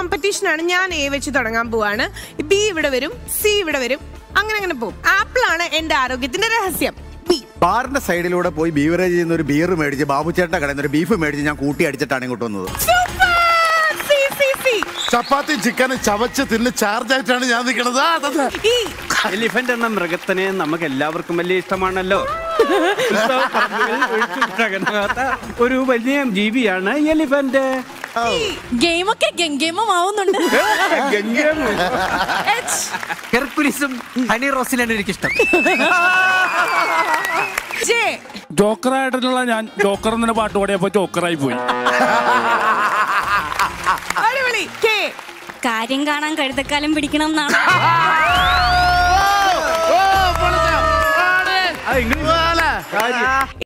Competition ആണ് ഞാൻ A വെച്ച് തുടങ്ങാൻ പോവാണ് ബി ഇവിടെ വരും സി ഇവിടെ വരും അങ്ങനെ അങ്ങനെ പോകും ആപ്പിൾ ആണ് എന്റെ ആരോഗ്യത്തിന്റെ രഹസ്യം ബി ബാറിന്റെ സൈഡിലൂടെ പോയി ബീവറേജ് ചെയ്യുന്ന ഒരു ബീർ മേടിച്ച് ബാബുച്ചേട്ടന്റെ കടയിൽ നിന്ന് ഒരു ബീഫ് മേടിച്ച് ഞാൻ കൂട്ടി അടിച്ചിട്ടാണ് ഇങ്ങോട്ട് വന്നത് സി സി സി ചപ്പാത്തി ചിക്കനും ചവച്ച് തിന്ന് ചാർജ് ആയിട്ടാണ് ഞാൻ നിൽക്കണത് ആ, അതെ, അതെ. ഈ എലിഫന്റ് എന്ന മൃഗത്തിനെ നമുക്ക് എല്ലാവർക്കും വലിയ ഇഷ്ടമാണല്ലോ പുസ്തകപ്പറമ്പുകളിൽ ഒഴിച്ചുവിട്ടകന്നാത്ത ഒരു വലിയ ജീവിയാണ് എലിഫന്റ് ഗെയിമൊക്കെ ഗംഗേമമാവുന്നുണ്ട് ഹെർക്കുലിസും ഹണി റോസിലാണ് എനിക്കിഷ്ടം ജെ ജോക്കറായിട്ടുള്ള ഞാൻ ജോക്കർ എന്ന പാട്ട് പാടിയപ്പോ ജോക്കറായി പോയി അടിപൊളി കെ കാര്യം കാണാൻ കഴുതക്കാലം പിടിക്കണം എന്നാണ് ഓ, പൊളിഞ്ഞോ? ആണ്. ആ, ഇംഗ്ലീഷ് ഇതുപോലെ.